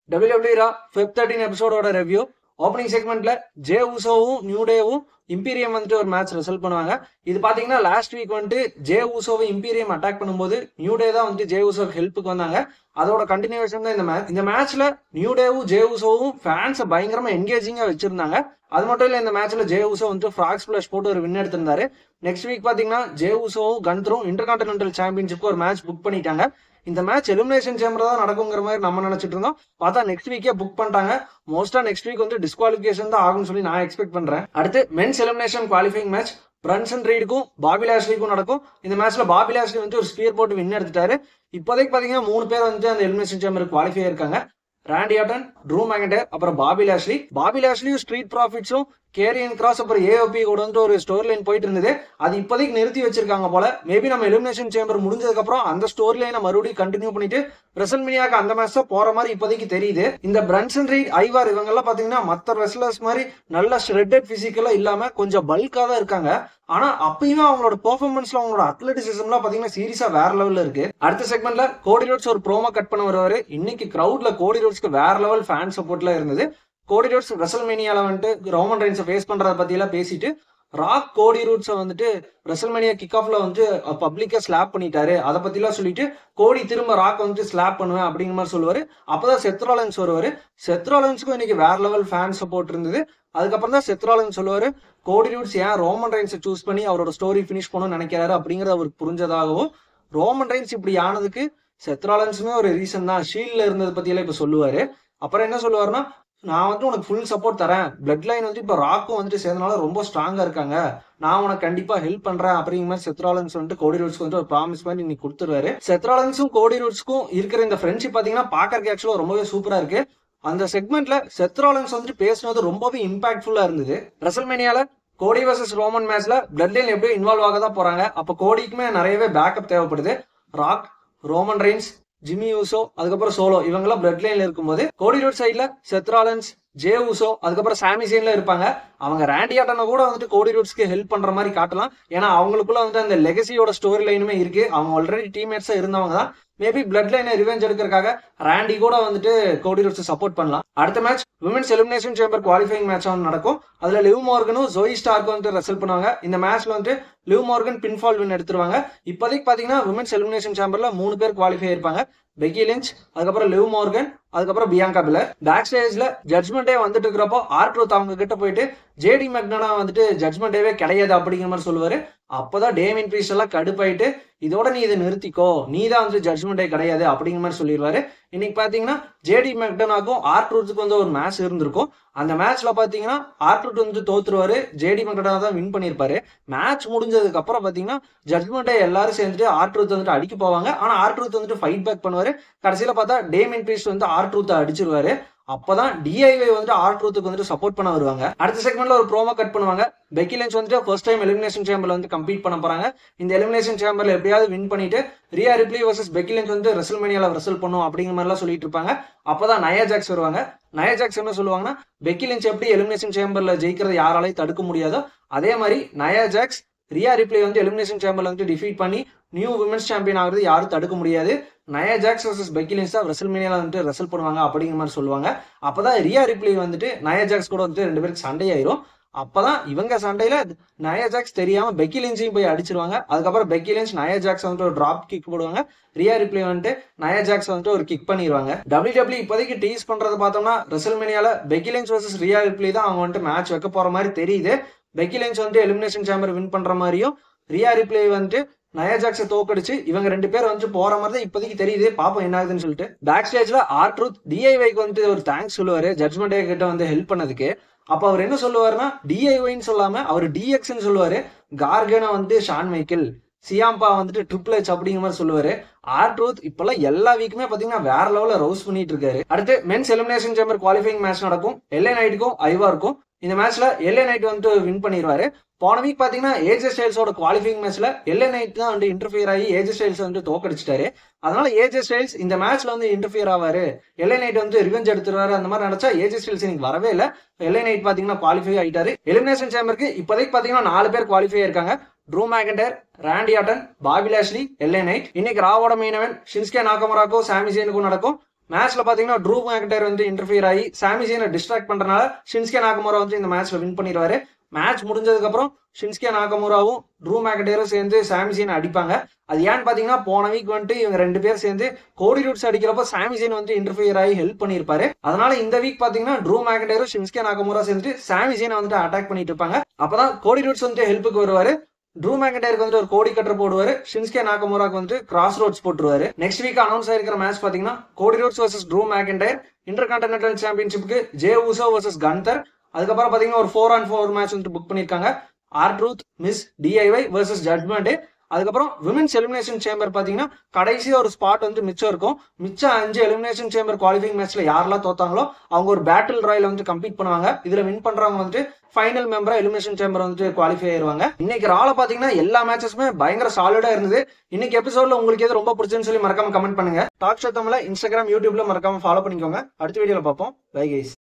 W Raw Feb thirteen எபிசோடோட review opening செக்மெண்ட்ல Jey ஊசோவும் நியூ டேவும் இம்பீரியம் வந்துட்டு ஒரு மேட்ச் ரிசல்ட் பண்ணுவாங்க இது பாத்தீங்கன்னா லாஸ்ட் வீக் வந்துட்டு ஜே ஊசோவை இம்பீரியம் அட்டாக் பண்ணும்போது நியூ டே தான் வந்துட்டு ஜே ஊசோ ஹெல்ப்புக்கு வந்தாங்க அதோட கண்டினியூஷன் தான் இந்த மேட்ச் இந்த மேட்ச்ல நியூ டேவும் ஜே ஊசோவும் ஃபேன்ஸை பயங்கரமா என்கேஜிங்கா வச்சிருந்தாங்க அது மட்டும் இல்ல இந்த மேட்ச்ல ஜே ஊசோ வந்துட்டு ஃப்ராக் ஸ்பிளஷ் போட்டு ஒரு வின் எடுத்திருந்தாரு நெக்ஸ்ட் வீக் பாத்தீங்கன்னா ஜே ஊசோவும் கந்தரும் இன்டர் கான்டினென்டல் சாம்பியன்ஷிப்க்கு ஒரு மேட்ச் புக் பண்ணிட்டாங்க இந்த மேட்ச் எலிமினேஷன் சேம்பர் தான் நடக்குங்கிற மாதிரி நம்ம நினைச்சிட்டு இருந்தோம் பார்த்தா நெக்ஸ்ட் வீக்கே புக் பண்ணிட்டாங்க மோஸ்டா நெக்ஸ்ட் வீக் வந்து டிஸ்குவாலிஃபிகேஷன் தான் ஆகும்னு சொல்லி நான் எக்ஸ்பெக்ட் பண்றேன் அடுத்து men's elimination qualifying match Bronson ரீடுக்கும் பாபி லாஸ்லிக்கும் நடக்கும் இந்த மேட்ச்ல பாபி லாஸ்லி வந்து ஒரு ஸ்பியர் போட்டு வின் எடுத்துட்டாரு இப்போதைக்கு பாத்தீங்கன்னா மூணு பேர் வந்து அந்த எலிமினேஷன் சேம்பருக்கு குவாலிஃபை இருக்காங்க ராண்டி ஆட்டன் ட்ரூ மேகண்டர் அப்புறம் பாபி லாஸ்லி பாபி லாஸ்லியும் ஸ்ட்ரீட் ப்ராஃபிட்ஸும் கேரியன் கிராஸ் அப்புறம் ஏஓபி கூட வந்து ஒரு ஸ்டோரி லைன் போயிட்டு இருந்தது அது இப்போதைக்கு நிறுத்தி வச்சிருக்காங்க போல மேபி நம்ம எலிமினேஷன் சேம்பர் முடிஞ்சதுக்கு அப்புறம் அந்த ஸ்டோரி லைனை மறுபடியும் கண்டினியூ பண்ணிட்டு ரெசல் மினியாக்கு அந்த மேட்ச் தான் போற மாதிரி இப்போதைக்கு தெரியுது இந்த பிரன்சன் ரீட் ஐவார் இவங்க எல்லாம் பாத்தீங்கன்னா மத்த ரெஸ்லர்ஸ் மாதிரி நல்ல ஷ்ரெட்டட் பிசிக்கலா இல்லாம கொஞ்சம் பல்கா தான் இருக்காங்க ஆனா அப்பயுமே அவங்களோட பெர்ஃபார்மன்ஸ்ல அவங்களோட அத்லட்டிசிசம்லாம் பாத்தீங்கன்னா சீரியஸா வேற லெவல்ல இருக்கு அடுத்த செக்மெண்ட்ல கோடி ரோட்ஸ் ஒரு ப்ரோமோ கட் பண்ண வருவாரு இன்னைக்கு கிரௌட்ல கோடி ரோட்ஸ்க்கு வேற லெவல் ஃபேன் சப்போர்ட்ல இருந்தது கோடி ரோட்ஸ் ரெசல்மேனியால வந்துட்டு ரோமன் ரைன்ஸை ஃபேஸ் பண்றத பத்தி எல்லாம் பேசிட்டு ராக் கோடி ரூட்ஸை வந்துட்டு ரெசல்மேனியா கிக் ஆஃப்ல வந்து பப்ளிக்கா ஸ்லாப் பண்ணிட்டாரு அதை பத்திலாம் சொல்லிட்டு கோடி திரும்ப ராக் வந்துட்டு ஸ்லாப் பண்ணுவேன் அப்படிங்கிற மாதிரி சொல்லுவாரு அப்பதான் செத்ராலன்ஸ் வருவாரு செத்ராலன்ஸுக்கும் இன்னைக்கு வேற லெவல் ஃபேன் சப்போர்ட் இருந்தது அதுக்கப்புறம் தான் செத்ராலன்ஸ் சொல்லுவாரு கோடி ரூட்ஸ் ஏன் ரோமன் ரைன்ஸை சூஸ் பண்ணி அவரோட ஸ்டோரி ஃபினிஷ் பண்ணணும்னு நினைக்கிறாரு அப்படிங்கறது அவருக்கு புரிஞ்சதாகவும் ரோமன் ரைன்ஸ் இப்படி ஆனதுக்கு செத்ராலன்ஸுமே ஒரு ரீசன் தான் ஷீல்ட்ல இருந்ததை பத்தி எல்லாம் இப்ப சொல்லுவாரு அப்புறம் என்ன சொல்லுவாருன்னா நான் வந்து உனக்கு ஃபுல் சப்போர்ட் தரேன் பிளட் லைன் வந்து இப்போ ராக்கும் வந்துட்டு சேர்ந்தனால ரொம்ப ஸ்ட்ராங்கா இருக்காங்க நான் உனக்கு கண்டிப்பா ஹெல்ப் பண்றேன் அப்படிங்கிற மாதிரி செத்ராலன்ஸ் வந்துட்டு கோடி ரூட்ஸ்க்கு வந்து ஒரு ப்ராமிஸ் பண்ணி இன்னைக்கு கொடுத்துருவாரு செத்ராலன்ஸும் கோடி ரூட்ஸ்க்கும் இருக்கிற இந்த ஃப்ரெண்ட்ஷிப் பாத்தீங்கன்னா பாக்கறதுக்கு ஆக்சுவலா ரொம்பவே சூப்பரா இருக்கு அந்த செக்மெண்ட்ல செத்ராலன்ஸ் வந்துட்டு பேசுனது ரொம்பவே இம்பாக்ட்ஃபுல்லா இருந்தது ரெசல்மேனியால கோடி வர்சஸ் ரோமன் மேட்ச்ல பிளட் லைன் எப்படியும் இன்வால்வ் ஆக தான் போறாங்க அப்ப கோடிக்குமே நிறையவே பேக்கப் தேவைப்படுது Rock Roman Reigns Jimmy Uso அதுக்கப்புறம் சோலோ இவங்கெல்லாம் பிளட் லைன்ல இருக்கும்போது கோடி ரோட் சைட்ல செத்ராலன்ஸ் ஜே ஊசோ அதுக்கப்புறம் சாமி சேன்ல இருப்பாங்க அவங்க ரேண்டி ஆட்டனை கூட வந்துட்டு கோடி ரூட்ஸ்க்கு ஹெல்ப் பண்ற மாதிரி காட்டலாம் ஏன்னா அவங்களுக்குள்ள வந்துட்டு அந்த லெகசியோட ஸ்டோரி லைனுமே இருக்கு அவங்க ஆல்ரெடி டீம்மேட்ஸா இருந்தவங்க தான் மேபி பிளட் லைனை ரிவெஞ்ச் எடுக்கிறதுக்காக ராண்டி கூட வந்துட்டு கோடி ரூட்ஸ் சப்போர்ட் பண்ணலாம் அடுத்த match women's elimination chamber qualifying match ஒன்று நடக்கும் அதுல லிவ் மார்கனும் ஜோய் ஸ்டார்க்கு வந்துட்டு ரெசல் பண்ணுவாங்க இந்த மேட்ச்ல வந்துட்டு லிவ் மார்கன் பின்ஃபால் வின் எடுத்துருவாங்க இப்போதைக்கு பாத்தீங்கன்னா விமன்ஸ் எலிமினேஷன் சேம்பர்ல மூணு பேர் குவாலிஃபை இருப்பாங்க பெக்கி லிஞ்ச் அதுக்கப்புறம் லிவ் மார்கன் அதுக்கப்புறம் பியாங்கா பில்லர் பேக் ஸ்டேஜ்ல ஜட்மெண்டே வந்துட்டு இருக்கிறப்போ ஆர் ட்ரூத் அவங்க கிட்ட போயிட்டு ஜேடி மெக்டனா வந்துட்டு ஜட்மெண்டேவே கிடையாது அப்படிங்கிற மாதிரி சொல்லுவாரு அப்பதான் டேமின் பீஸ் எல்லாம் கடுப்பாயிட்டு இதோட நீ இதை நிறுத்திக்கோ நீ தான் வந்து ஜட்மெண்டே கிடையாது அப்படிங்கிற மாதிரி சொல்லிடுவாரு இன்னைக்கு பாத்தீங்கன்னா ஜேடி மெக்டனாக்கும் ஆர் ட்ரூத்துக்கு வந்து ஒரு மேட்ச் இருந்திருக்கும் அந்த மேட்ச்ல பாத்தீங்கன்னா ஆர் ட்ரூத் வந்து தோத்துருவாரு ஜேடி மெக்டனா தான் வின் பண்ணிருப்பாரு மேட்ச் முடிஞ்சதுக்கு அப்புறம் பாத்தீங்கன்னா ஜட்மெண்டே எல்லாரும் சேர்ந்துட்டு ஆர் ட்ரூத் வந்துட்டு அடிக்க போவாங்க ஆனா ஆர் ட்ரூத் வந்துட்டு ஃபைட் பேக் பண்ணுவாரு கடைசியில பார்த்தா டேமின் பீஸ் வந்து ஆர் ட்ரூத்தை அடிச்சிருவாரு அப்பதான் டிஐவை வந்துட்டு ஆர் ட்ரூத்துக்கு வந்துட்டு சப்போர்ட் பண்ண வருவாங்க அடுத்த செக்மெண்ட்ல ஒரு ப்ரோமோ கட் பண்ணுவாங்க பெக்கி லென்ஸ் வந்துட்டு ஃபர்ஸ்ட் டைம் எலிமினேஷன் சேம்பர்ல வந்து கம்ப்ளீட் பண்ண போறாங்க இந்த எலிமினேஷன் சேம்பர்ல எப்படியாவது வின் பண்ணிட்டு Rhea Ripley versus Becky Lynch வந்து ரெசல் மணியால ரெசல் பண்ணும் அப்படிங்கிற மாதிரி எல்லாம் சொல்லிட்டு இருப்பாங்க அப்பதான் நயா ஜாக்ஸ் வருவாங்க நயா ஜாக்ஸ் என்ன சொல்லுவாங்கன்னா பெக்கி லென்ஸ் எப்படி எலிமினேஷன் சேம்பர்ல ஜெயிக்கிறத யாராலையும் தடுக்க முடியாதோ அதே மாதிரி நயா ஜாக்ஸ் ரியா ரிப்ளே வந்து எலிமினேஷன் சேம்பர்ல வந்து டிஃபீட் பண்ணி நியூ விமன்ஸ் சாம்பியன் ஆகுறது யாரும் தடுக்க முடியாது நயா ஜாக்ஸ் வர்சஸ் பெக்கிலின்ஸ் தான் ரெசல் மீனியால வந்துட்டு ரெசல் பண்ணுவாங்க அப்படிங்கிற மாதிரி சொல்லுவாங்க அப்பதான் ரியா ரிப்ளே வந்துட்டு நயா ஜாக்ஸ் கூட வந்துட்டு ரெண்டு பேருக்கு சண்டையாயிரும் அப்பதான் இவங்க சண்டையில நயா ஜாக்ஸ் தெரியாம பெக்கி லின்ஸையும் போய் அடிச்சிருவாங்க அதுக்கப்புறம் பெக்கி லின்ஸ் நயா ஜாக்ஸ் வந்துட்டு ஒரு டிராப் கிக் போடுவாங்க ரியா ரிப்ளே வந்துட்டு நயா ஜாக்ஸ் வந்துட்டு ஒரு கிக் பண்ணிடுவாங்க டபிள்யூ டபிள்யூ இப்போதைக்கு டீஸ் பண்றத பார்த்தோம்னா ரெசல் மீனியால Becky Lynch versus Rhea Ripley தான் அவங்க வந்துட்டு மேட்ச் வைக்க போற மாதிரி தெரியுது பெக்கி லின்ஸ் வந்துட்டு எலிமினேஷன் சேம்பர் வின் பண்ற மாதிரியும் ரியா ரிப்ளே வந்துட்டு நயா ஜாக்ஸை தோக்கடிச்சு இவங்க ரெண்டு பேர் வந்து போற மாதிரி தான் இப்போதைக்கு தெரியுது பாப்போம் என்ன ஆகுதுன்னு சொல்லிட்டு பேக் ஸ்டேஜ்ல ஆர் ட்ரூத் டிஐவைக்கு வந்து ஒரு தேங்க்ஸ் சொல்லுவாரு ஜட்மெண்ட் டே கிட்ட வந்து ஹெல்ப் பண்ணதுக்கு அப்ப அவர் என்ன சொல்லுவாருன்னா டிஐஒய்னு சொல்லாம அவர் டிஎக்ஸ்ன்னு சொல்லுவாரு கார்கனா வந்து ஷான் மைக்கேல் சியாம்பா வந்துட்டு ட்ரிபிள் ஹெச் அப்படிங்கிற மாதிரி சொல்லுவாரு ஆர் ட்ரூத் இப்பெல்லாம் எல்லா வீக்குமே பாத்தீங்கன்னா வேற லெவல்ல ரவுஸ் பண்ணிட்டு இருக்காரு அடுத்து men's elimination chamber qualifying match நடக்கும் எல்ஏ நைட்டுக்கும் ஐவாருக்கும் இந்த மேட்ச்ல எல்ஏ நைட் வந்துட்டு வின் பண்ணிடுவாரு போன வீக் பாத்தீங்கன்னா ஏஜே ஸ்டைல்ஸோட குவாலிஃபைங் மேட்ச்ல எல்ஏ நைட் தான் வந்து இன்டர்ஃபியர் ஆகி ஏஜே ஸ்டைல்ஸ் வந்து தோக்கடிச்சிட்டாரு அதனால ஏஜே ஸ்டைல்ஸ் இந்த மேட்ச்ல வந்து இன்டர்ஃபியர் ஆவாரு எல்ஏ நைட் வந்து ரிவெஞ்ச் எடுத்துருவாரு அந்த மாதிரி நினைச்சா ஏஜே ஸ்டைல்ஸ் இன்னைக்கு வரவே இல்லை எல்ஏ நைட் பாத்தீங்கன்னா குவாலிஃபை ஆயிட்டாரு எலிமினேஷன் சேம்பருக்கு இப்போதைக்கு பாத்தீங்கன்னா நாலு பேர் குவாலிஃபை இருக்காங்க Drew McIntyre Randy Orton Bobby Lashley LA Knight இன்னைக்கு ராவோட மெயின் event ஷின்ஸ்கே நாகமராக்கோ சாமி சேனுக்கும் நடக்கும் மேட்ச்ல பாத்தீங்கன்னா ட்ரூ மேக்கண்டர் வந்து இன்டர்ஃபியர் ஆகி சாமிசேனை டிஸ்ட்ராக்ட் பண்றதுனால ஷின்ஸ்கே நாகமோரா வந்து இந்த மேட்ச்ல வின் பண்ணிடுவாரு மேட்ச் முடிஞ்சதுக்கு அப்புறம் ஷின்ஸ்கே நாகமோராவும் ட்ரூ மேக்கண்டேரும் சேர்ந்து சாமிசேனை அடிப்பாங்க அது ஏன்னு பாத்தீங்கன்னா போன வீக் வந்துட்டு இவங்க ரெண்டு பேர் சேர்ந்து கோடி ரூட்ஸ் அடிக்கிறப்ப சாமிசேன் வந்து இன்டர்ஃபியர் ஆகி ஹெல்ப் பண்ணியிருப்பாரு அதனால இந்த வீக் பாத்தீங்கன்னா ட்ரூ மேக்கண்டேரும் ஷின்ஸ்கே நாகமோரா சேர்ந்து சாமிசேனை வந்துட்டு அட்டாக் பண்ணிட்டு இருப்பாங்க அப்பதான் கோடி ரூட்ஸ் வந்து ஹெல்ப்புக்கு வருவாரு ட்ரூ மேக்கண்டேருக்கு வந்து ஒரு கோடி கட்டர் போடுவாரு ஷின்ஸ்கே நாகமோராக்கு வந்து கிராஸ் ரோட்ஸ் போட்டுருவாரு நெக்ஸ்ட் வீக் அனௌன்ஸ் ஆயிருக்கிற மேட்ச் பாத்தீங்கன்னா Cody Rhodes versus Drew McIntyre intercontinental சாம்பியன்ஷிப்க்கு ஜே ஊசோ வர்சஸ் கந்தர் அதுக்கப்புறம் பாத்தீங்கன்னா ஒரு ஃபோர் அண்ட் ஃபோர் மேட்ச் வந்து புக் பண்ணிருக்காங்க R Truth Miz DIY versus Judgment அதுக்கப்புறம் விமென்ஸ் எலிமினேஷன் சேம்பர் பாத்தீங்கன்னா கடைசி ஒரு ஸ்பாட் வந்து மிச்சம் இருக்கும் மிச்சம் அஞ்சு எலிமினேஷன் சேம்பர் குவாலிஃபைங் மேட்ச்ல யாரெல்லாம் தோத்தாங்களோ அவங்க ஒரு பேட்டில் ராயல் வந்து கம்ப்ளீட் பண்ணுவாங்க இதுல வின் பண்றவங்க வந்துட்டு ஃபைனல் மெம்பரா எலிமினேஷன் சேம்பர் வந்து குவாலிஃபை ஆயிருவாங்க இன்னைக்கு ரால பாத்தீங்கன்னா எல்லா மேட்சஸுமே பயங்கர சாலிடா இருந்தது இன்னைக்கு எபிசோட்ல உங்களுக்கு எது ரொம்ப பிடிச்சுன்னு சொல்லி மறக்காம கமெண்ட் பண்ணுங்க டாக் ஷோ தமிழ்ல இன்ஸ்டாகிராம் யூடியூப்ல மறக்காம ஃபாலோ பண்ணிக்கோங்க அடுத்த வீடியோல பார்ப்போம் பை கைஸ்